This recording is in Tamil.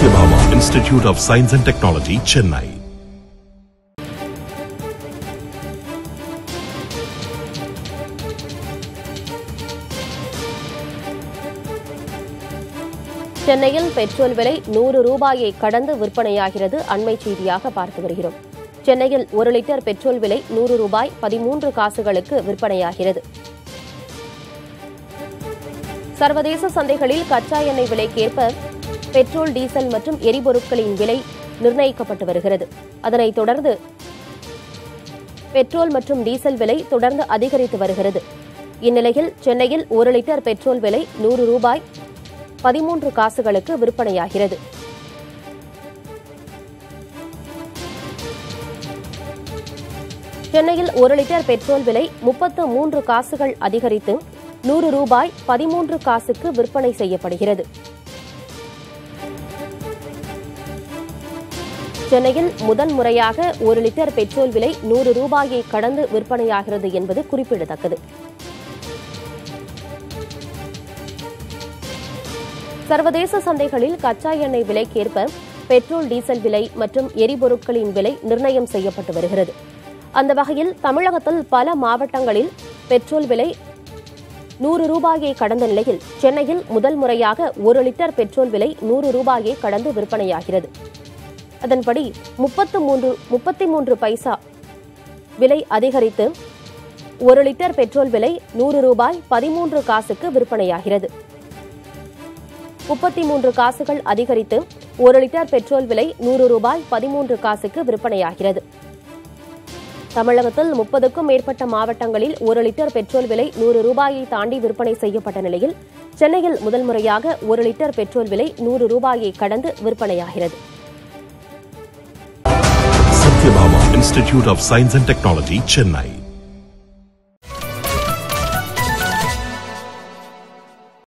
Satyabhama Institute of Science and Technology, Chennai. சென்னையில் பெட்ரோல் விலை நூறு ரூபாயை கடந்து விற்பனையாகிறது அண்மை செய்தியாக பார்த்து வருகிறோம் சென்னையில் ஒரு லிட்டர் பெட்ரோல் விலை நூறு ரூபாய் பதிமூன்று காசுகளுக்கு விற்பனையாகிறது சர்வதேச சந்தைகளில் கச்சா எண்ணெய் விலைக்கேற்ப பெட்ரோல் டீசல் மற்றும் எரிபொருட்களின் விலை நிர்ணயிக்கப்பட்டு வருகிறது அதனைத் தொடர்ந்து பெட்ரோல் மற்றும் டீசல் விலை தொடர்ந்து அதிகரித்து வருகிறது இந்நிலையில் சென்னையில் ஒரு லிட்டர் பெட்ரோல் விலை நூறு ரூபாய் பதிமூன்று காசுகளுக்கு விற்பனையாகிறது சென்னையில் ஒரு லிட்டர் பெட்ரோல் விலை முப்பத்து மூன்று காசுகள் அதிகரித்து நூறு ரூபாய் பதிமூன்று காசுக்கு விற்பனை செய்யப்படுகிறது சென்னையில் முதன் முறையாக ஒரு லிட்டர் பெட்ரோல் விலை நூறு ரூபாயை கடந்து விற்பனையாகிறது என்பது குறிப்பிடத்தக்கது சர்வதேச சந்தைகளில் கச்சா எண்ணெய் விலைக்கேற்ப பெட்ரோல் டீசல் விலை மற்றும் எரிபொருட்களின் விலை நிர்ணயம் செய்யப்பட்டு வருகிறது அந்த வகையில் தமிழகத்தில் பல மாவட்டங்களில் பெட்ரோல் விலை நூறு ரூபாயை கடந்த நிலையில் சென்னையில் முதல் முறையாக ஒரு லிட்டர் பெட்ரோல் விலை நூறு ரூபாயை கடந்து விற்பனையாகிறது அதன்படி முப்பத்து மூன்று முப்பத்தி மூன்று பைசா விலை அதிகரித்து ஒரு லிட்டர் பெட்ரோல் விலை நூறு ரூபாய் பதிமூன்று காசுக்கு விற்பனையாகிறது முப்பத்தி மூன்று காசுகள் அதிகரித்து ஒரு லிட்டர் பெட்ரோல் விலை நூறு ரூபாய் பதிமூன்று காசுக்கு விற்பனையாகிறது தமிழகத்தில் முப்பதுக்கும் மேற்பட்ட மாவட்டங்களில் ஒரு லிட்டர் பெட்ரோல் விலை நூறு ரூபாயை தாண்டி விற்பனை செய்யப்பட்ட நிலையில் சென்னையில் முதல் முறையாக ஒரு லிட்டர் பெட்ரோல் விலை நூறு ரூபாயை கடந்து விற்பனையாகிறது Satyabhama Institute of Science and Technology, Chennai.